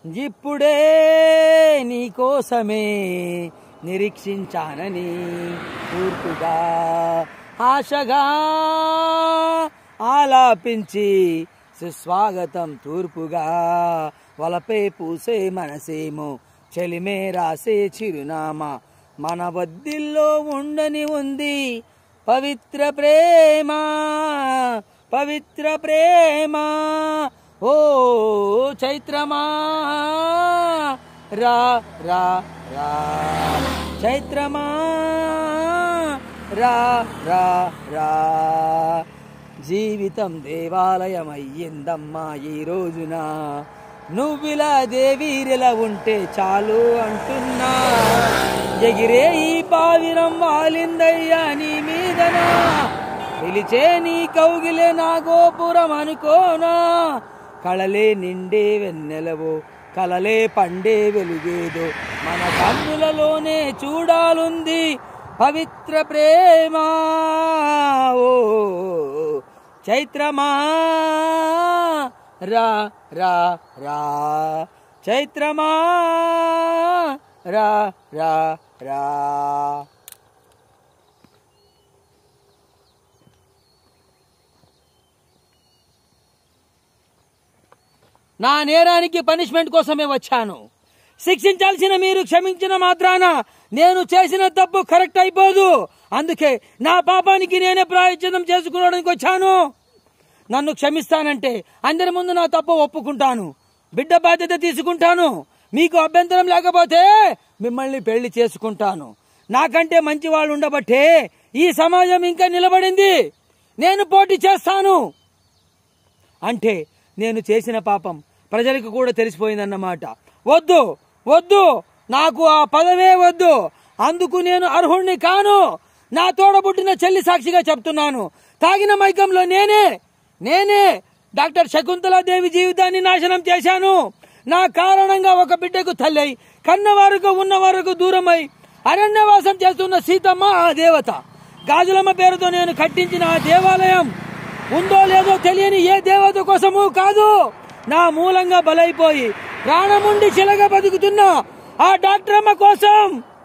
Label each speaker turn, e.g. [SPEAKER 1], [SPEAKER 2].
[SPEAKER 1] ఇప్పుడే నీకోసమే నిరీక్షించానని పూర్తిగా ఆశగా ఆలాపించి సుస్వాగతం తూర్పుగా వలపే పూసే మనసేమో చెలిమే రాసే చిరునామా మన వద్దిల్లో ఉండని ఉంది పవిత్ర ప్రేమ పవిత్ర ప్రేమ ఓ చైత్రమా రా రా రా చైత్రమా రా రా రా జీవితం దేవాలయం అయ్యిందమ్మా ఈ రోజున నువ్విలా దేవీరిలా ఉంటే చాలు అంటున్నా ఎగిరే ఈ పావిరం వాలిందయ్యా నీ మీదనా పిలిచే నీ కౌగిలే నా గోపురం అనుకోనా కళలే నిండే వెన్నెలవో కలలే పండే వెలుగేదో మన కన్నులలోనే చూడాలుంది పవిత్ర ప్రేమ ఓ చైత్రమా రా రా రా చైత్రమా రా రా రా నా నేరానికి పనిష్మెంట్ కోసమే వచ్చాను శిక్షించాల్సిన మీరు క్షమించిన మాత్రాన నేను చేసిన తప్పు కరెక్ట్ అయిపోదు అందుకే నా పాపానికి నేనే ప్రాయశ్చితం చేసుకోవడానికి వచ్చాను నన్ను క్షమిస్తానంటే అందరి ముందు నా తప్పు ఒప్పుకుంటాను బిడ్డ బాధ్యత తీసుకుంటాను మీకు అభ్యంతరం లేకపోతే మిమ్మల్ని పెళ్లి చేసుకుంటాను నాకంటే మంచి వాళ్ళు ఉండబట్టే ఈ సమాజం ఇంకా నిలబడింది నేను పోటీ చేస్తాను అంటే నేను చేసిన పాపం ప్రజలకు కూడా తెలిసిపోయిందన్నమాట వద్దు వద్దు నాకు ఆ పదవే వద్దు అందుకు నేను అర్హుణ్ణి కాను నా తోడబుట్టిన చెల్లి సాక్షిగా చెప్తున్నాను తాగిన మైకంలో నేనే నేనే డాక్టర్ శకుంతలాదేవి జీవితాన్ని నాశనం చేశాను నా కారణంగా ఒక బిడ్డకు తల్లై కన్న వరకు ఉన్న వరకు దూరమై అరణ్యవాసం చేస్తున్న సీతమ్మ ఆ దేవత గాజులమ్మ పేరుతో నేను కట్టించిన ఆ దేవాలయం ఉందో లేదో తెలియని ఏ దేవత కోసము కాదు నా మూలంగా బలైపోయి ప్రాణముండి చిలగా బతుకుతున్నా ఆ డాక్టర్ అమ్మ కోసం